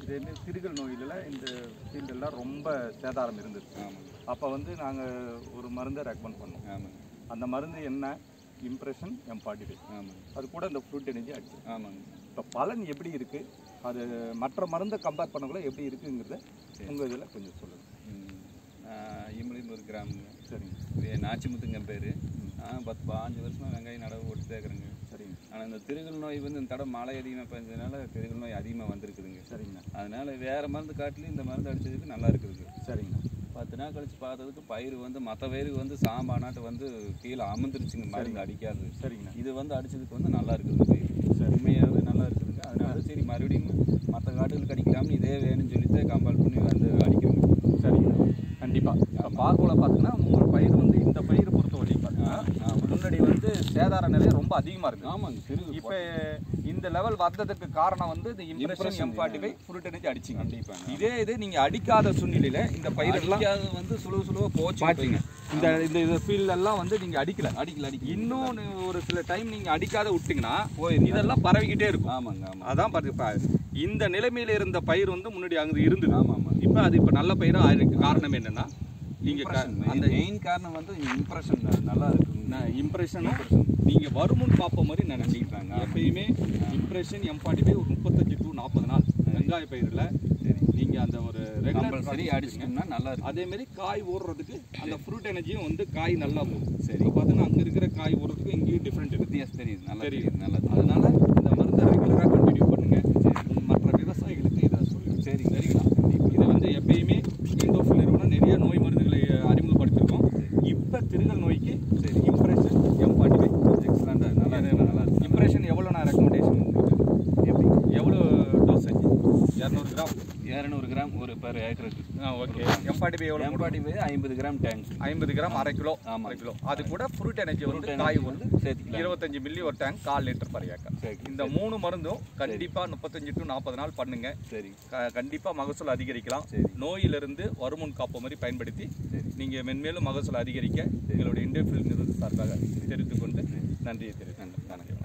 இது என்ன சிறுகள் நோயில இந்த ஃபீல்டெல்லாம் ரொம்ப சேதாரம் இருந்தது ஆமாங்க அப்போ வந்து நாங்கள் ஒரு மருந்தை ரெக்கமெண்ட் பண்ணோம் ஆமாங்க அந்த மருந்து என்ன இம்ப்ரெஷன் எம்பார்ட்டி ஆமாங்க அது கூட இந்த ஃப்ரூட் எனர்ஜி அடிச்சு ஆமாங்க இப்போ பலன் எப்படி இருக்குது அது மற்ற மருந்தை கம்பேர் பண்ணக்குள்ள எப்படி இருக்குங்கிறத உங்கள் இதில் கொஞ்சம் சொல்லுங்கள் ம். நான் இம்மலிம்பூர் கிராமங்க சரிங்க இது நாச்சிமுத்துங்க பேர் நான் பத்து பாஞ்சு வருஷமாக வெங்காயம் நடவு போட்டு சேர்க்குறேங்க சரிங்க ஆனால் இந்த திருகல் நோய் வந்து இந்த தடவை மழை அதிகமாக பெஞ்சதுனால திருகல் நோய் அதிகமாக வந்திருக்குதுங்க சரிங்கண்ணா அதனால வேற மருந்து காட்டிலும் இந்த மருந்து அடிச்சதுக்கு நல்லா இருக்குதுங்க சரிங்கண்ணா பத்து நாள் கழிச்சு பார்த்ததுக்கு பயிர் வந்து மற்ற பயிருக்கு வந்து சாம்பானாட்டு வந்து கீழே அமர்ந்துருச்சுங்க மருந்து அடிக்காது சரிங்கண்ணா இது வந்து அடிச்சதுக்கு வந்து நல்லா இருக்குதுங்க பயிர் உண்மையாகவே நல்லா இருக்குதுங்க அதனால சரி மறுபடியும் மற்ற காடுகளுக்கு அடிக்கலாம்னு இதே வேணும்னு சொல்லிட்டு கம்பல் பண்ணி வந்து அடிக்கிறோங்க சரிங்கண்ணா கண்டிப்பாக இப்போ பார்க்கல பார்த்தீங்கன்னா உங்கள் பயிர் வந்து இந்த பயிர் பொறுத்த வரைக்கும் பார்த்தீங்கன்னா முன்னாடி வந்து சேதார நிலை ரொம்ப அதிகமாக இருக்குது ஆமாங்க சிறு இப்போ இந்த லெவல் வந்ததுக்கு காரணம் வந்து இந்த இம்ப்ரெஷன் Impression, எம்பார்ட்டி ஃபைவ் ஃப்ரூட் எனர்ஜி அடிச்சிங்க கண்டிப்பாங்க இதே இது நீங்கள் அடிக்காத சூழ்நிலையில் இந்த பயிரெல்லாம் அடிக்காது வந்து சுழுவு சுழுவாக போச்சு பாத்தீங்க இந்த இந்த இது ஃபீல்ட் எல்லாம் வந்து நீங்க அடிக்கல அடிக்கல அடிக்கல இன்னும் ஒரு சில டைம் நீங்க அடிக்காத விட்டீங்கன்னா போய் இதெல்லாம் பரவிக்கிட்டே இருக்கும் ஆமாங்க ஆமாம் அதான் பாருங்க இப்ப இந்த நிலைமையில இருந்த பயிர் வந்து முன்னாடி அங்க இருந்தது ஆமாம் ஆமாம் இப்ப அது இப்ப நல்ல பயிரா ஆயிருக்கு காரணம் என்னன்னா நீங்க க- அந்த மெயின் காரணம் வந்து இம்ப்ரெஷன் நல்லா இருக்குங்க இம்ப்ரெஷனும் நீங்க வருமுன் பார்ப்ப மாதிரி நினைச்சிக்கிட்டாங்க எப்பயுமே இம்ப்ரெஷன் எம்பார்ட்டி ஃபைவ் ஒரு முப்பத்தஞ்சு டு நாற்பது நாள் வெங்காய பயிரில் சரி நீங்க அந்த ஒரு ரெகுலர் கம்பல்சரி அடிச்சிட்டோம்னா நல்லா இருக்கும் அதே மாதிரி காய் ஓடுறதுக்கு அந்த ஃப்ரூட் எனர்ஜியும் வந்து காய் நல்லா போகும் சரி பார்த்தீங்கன்னா அங்க இருக்கிற காய் ஓடுறதுக்கு இங்கேயும் டிஃப்ரெண்ட் இருக்கு வித்தியாசம் தெரியுது நல்லா தெரியுது. தெரியுது நல்லா தெரியுது. அதனால இந்த மருந்தை ரெகுலராக கண்டினியூ பண்ணுங்க மற்ற விவசாயிகளுக்கு இதை சொல்லுங்க சரி சரிங்களா இதை வந்து எப்பயுமே இந்தோஃபில் நிறுவனம் நிறைய நோய் மருந்துகளை அறிமுகப்படுத்திருக்கோம் இப்போ திருகல் நோய்க்கு சரி இம்ப்ரெஷன் எம்பார்ட்டி ஃபைவ் எக்ஸலண்டாக நல்லா இருக்கு நல்லா இருக்கு இம்ப்ரெஷன் எவ்வளோ நான் ரெக்கமெண்டேஷன் எப்படி எவ்வளோ டோசேஜ் இரநூறு கிராம் இரநூறு கிராம் ஒரு பெர் ஏக்கருக்கு ஆ ஓகே எம்பார்ட்டி ஃபைவ் எவ்வளோ எம்பாடி போய் ஐம்பது கிராம் டேங்க் ஐம்பது கிராம் அரை கிலோ ஆமா. அரை கிலோ அது கூட ஃப்ரூட் எனர்ஜி வந்து Fruit காய் energy வந்து வந்து சேர்த்துக்கலாம். இருபத்தஞ்சு மில்லி ஒரு டேங்க் கால் லிட்டர் பர் ஏக்கர் சரி, இந்த மூணு மருந்தும் கண்டிப்பா முப்பத்தஞ்சு டு நாற்பது நாள் பண்ணுங்க சரி க- கண்டிப்பா மகசூல் அதிகரிக்கலாம் சரி. நோயிலிருந்து வருமுன் காப்பு மாதிரி பயன்படுத்தி சரி. நீங்க மென்மேலும் மகசூல் அதிகரிக்க எங்களுடைய இந்திய ஃபீல்ட் நிறுவன சார்பாக தெரிவித்துக் கொண்டு நன்றியை தெரிவித்துக் கொண்டு வணக்கம்